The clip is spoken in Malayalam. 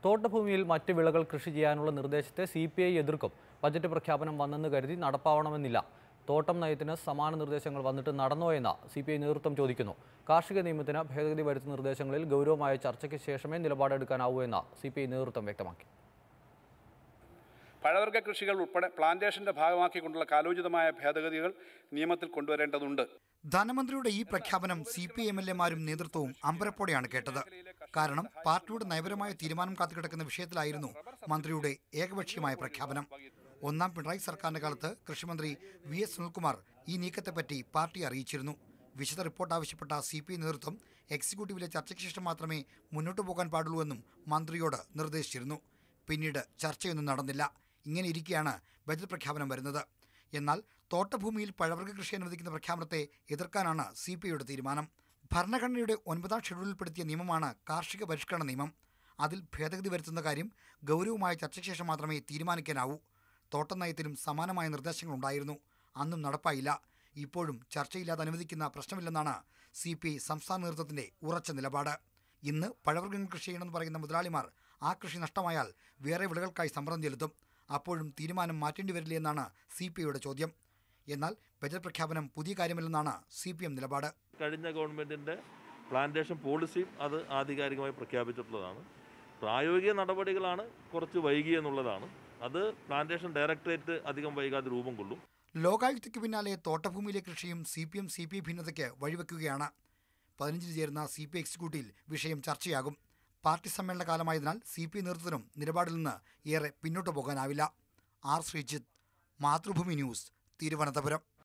തോട്ടഭൂമിയിൽ മറ്റ് വിളകൾ കൃഷി ചെയ്യാനുള്ള നിർദ്ദേശത്തെ സി പി ഐ എതിർക്കും ബജറ്റ് പ്രഖ്യാപനം വന്നെന്ന് കരുതി നടപ്പാവണമെന്നില്ല തോട്ടം നയത്തിന് സമാന നിർദ്ദേശങ്ങൾ വന്നിട്ട് നടന്നോ എന്ന സി പി ഐ നേതൃത്വം ചോദിക്കുന്നു കാർഷിക നിയമത്തിന് ഭേദഗതി വരുത്തുന്ന നിർദ്ദേശങ്ങളിൽ ഗൗരവമായ ചർച്ചയ്ക്ക് ശേഷമേ നിലപാടെടുക്കാനാവൂ എന്ന് സി പി ഐ നേതൃത്വം വ്യക്തമാക്കി പഴവർഗ്ഗ കൃഷികൾ ഉൾപ്പെടെ പ്ലാന്റേഷന്റെ ഭാഗമാക്കിക്കൊണ്ടുള്ള കാലോചിതമായ ഭേദഗതികൾ നിയമത്തിൽ കൊണ്ടുവരേണ്ടതുണ്ട് ധനമന്ത്രിയുടെ ഈ പ്രഖ്യാപനം സി പി എം എൽ എമാരും നേതൃത്വവും അമ്പരപ്പോടെയാണ് കേട്ടത് കാരണം പാർട്ടിയുടെ നയപരമായ തീരുമാനം കാത്തുകിടക്കുന്ന വിഷയത്തിലായിരുന്നു മന്ത്രിയുടെ ഏകപക്ഷീയമായ പ്രഖ്യാപനം ഒന്നാം പിണറായി സർക്കാരിന്റെ കാലത്ത് കൃഷിമന്ത്രി വി എസ് സുനിൽകുമാർ ഈ നീക്കത്തെപ്പറ്റി പാർട്ടി അറിയിച്ചിരുന്നു വിശദ റിപ്പോർട്ട് ആവശ്യപ്പെട്ട സി പി ഐ നേതൃത്വം എക്സിക്യൂട്ടീവിലെ ചർച്ചയ്ക്ക് ശേഷം മാത്രമേ മുന്നോട്ട് പോകാൻ പാടുള്ളൂ എന്നും മന്ത്രിയോട് നിർദ്ദേശിച്ചിരുന്നു പിന്നീട് ചർച്ചയൊന്നും നടന്നില്ല ഇങ്ങനെ ഇരിക്കെയാണ് ബജറ്റ് പ്രഖ്യാപനം വരുന്നത് എന്നാൽ തോട്ടഭൂമിയിൽ പഴവർഗ്ഗ കൃഷി അനുവദിക്കുന്ന പ്രഖ്യാപനത്തെ എതിർക്കാനാണ് സി പി ഐയുടെ തീരുമാനം ഭരണഘടനയുടെ ഒൻപതാം ഷെഡ്യൂളിൽപ്പെടുത്തിയ നിയമമാണ് കാർഷിക പരിഷ്കരണ നിയമം അതിൽ ഭേദഗതി വരുത്തുന്ന കാര്യം ഗൗരവമായ ചർച്ചയ്ക്ക് ശേഷം മാത്രമേ തീരുമാനിക്കാനാവൂ തോട്ടം നയത്തിലും സമാനമായ നിർദ്ദേശങ്ങളുണ്ടായിരുന്നു അന്നും നടപ്പായില്ല ഇപ്പോഴും ചർച്ചയില്ലാതെ അനുവദിക്കുന്ന പ്രശ്നമില്ലെന്നാണ് സി പി ഐ സംസ്ഥാന നേതൃത്വത്തിന്റെ ഉറച്ച നിലപാട് ഇന്ന് പഴവർഗ്ഗങ്ങൾ കൃഷി ചെയ്യണമെന്ന് പറയുന്ന മുതലാളിമാർ ആ കൃഷി നഷ്ടമായാൽ വേറെ വിളകൾക്കായി സമ്മർദ്ദം ചെലുത്തും അപ്പോഴും തീരുമാനം മാറ്റേണ്ടി വരില്ലേ എന്നാണ് സി പി ഐയുടെ ചോദ്യം എന്നാൽ ബജറ്റ് പ്രഖ്യാപനം പുതിയ കാര്യമല്ലെന്നാണ് സി പി എം നിലപാട് കഴിഞ്ഞ ഗവൺമെൻറ്റിൻ്റെ പ്ലാന്റേഷൻ പോളിസിയും അത് ആധികാരികമായി പ്രഖ്യാപിച്ചിട്ടുള്ളതാണ് പ്രായോഗിക നടപടികളാണ് കുറച്ച് വൈകി എന്നുള്ളതാണ് അത് പ്ലാന്റേഷൻ ഡയറക്ടറേറ്റ് അധികം വൈകാതെ രൂപം കൊള്ളും ലോകായുക്തയ്ക്ക് പിന്നാലെ തോട്ടഭൂമിയിലെ കൃഷിയും C P M C P I ഭിന്നതയ്ക്ക് വഴിവെക്കുകയാണ് പതിനഞ്ചിന് ചേരുന്ന സി പി എക്സിക്യൂട്ടീവിൽ വിഷയം ചർച്ചയാകും പാർട്ടി സമ്മേളന കാലമായതിനാൽ സി പി ഐ നേതൃത്വത്തിനും നിലപാടിൽ നിന്ന് ഏറെ പിന്നോട്ട് പോകാനാവില്ല ആർ ശ്രീജിത്ത് മാതൃഭൂമി ന്യൂസ് തിരുവനന്തപുരം